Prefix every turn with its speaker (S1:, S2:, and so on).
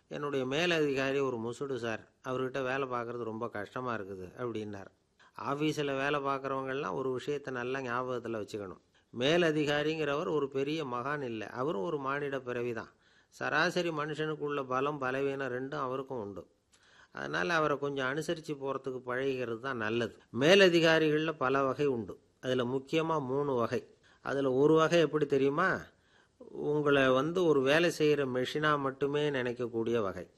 S1: என்னுடைய மேலதிகாரி ஒரு முசுடு சார் அவர்கிட்ட வேலை பார்க்குறது ரொம்ப கஷ்டமாக இருக்குது அப்படின்னார் ஆஃபீஸில் வேலை பார்க்குறவங்கெல்லாம் ஒரு விஷயத்தை நல்லா ஞாபகத்தில் வச்சுக்கணும் மேலதிகாரிங்கிறவர் ஒரு பெரிய மகான் இல்லை அவரும் ஒரு மானிட பிறவி தான் சராசரி மனுஷனுக்குள்ள பலம் பலவீனம் ரெண்டும் அவருக்கும் உண்டு அதனால் அவரை கொஞ்சம் அனுசரித்து போகிறதுக்கு பழகிறது தான் நல்லது மேலதிகாரிகளில் பல வகை உண்டு அதில் முக்கியமாக மூணு வகை அதில் ஒரு வகை எப்படி தெரியுமா உங்களை வந்து ஒரு வேலை செய்கிற மெஷினாக மட்டுமே நினைக்கக்கூடிய வகை